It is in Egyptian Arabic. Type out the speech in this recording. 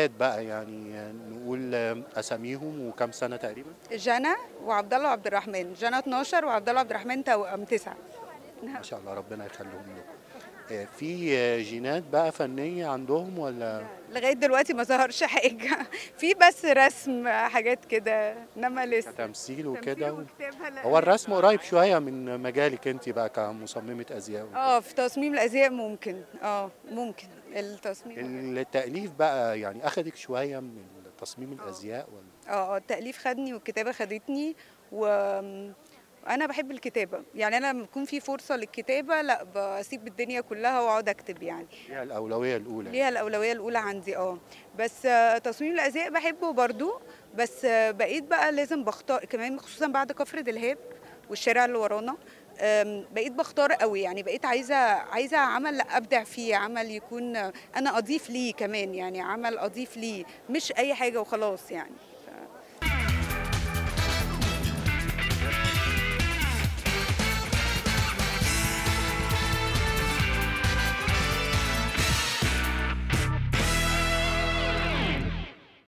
الولاد بقى يعني نقول اساميهم وكم سنه تقريبا جنى وعبد الله وعبد الرحمن جنى 12 وعبد الله عبد الرحمن توأم 9 ما شاء الله ربنا يخليهم لكم آه، في جينات بقى فنيه عندهم ولا لغايه دلوقتي ما ظهرش حاجه في بس رسم حاجات كده انما لسه تمثيل وكده و... وكتابة لا. هو الرسم قريب شويه من مجالك انت بقى كمصممه ازياء وكده. اه في تصميم الازياء ممكن اه ممكن التصميم التاليف بقى يعني اخدك شويه من تصميم الازياء ولا اه اه التأليف خدني والكتابة خدتني و انا بحب الكتابة يعني انا لما بيكون في فرصة للكتابة لا بسيب الدنيا كلها واقعد اكتب يعني ليها الاولويه الاولى ليها الأولوية الأولى عندي اه بس آه، تصميم الأزياء بحبه برضو بس آه، بقيت بقى لازم بختار كمان خصوصا بعد كفر دلهاب والشارع اللي ورانا آم، بقيت بختار قوي يعني بقيت عايزه عايزه عمل لا ابدع فيه عمل يكون آه، انا اضيف ليه كمان يعني عمل اضيف ليه مش اي حاجه وخلاص يعني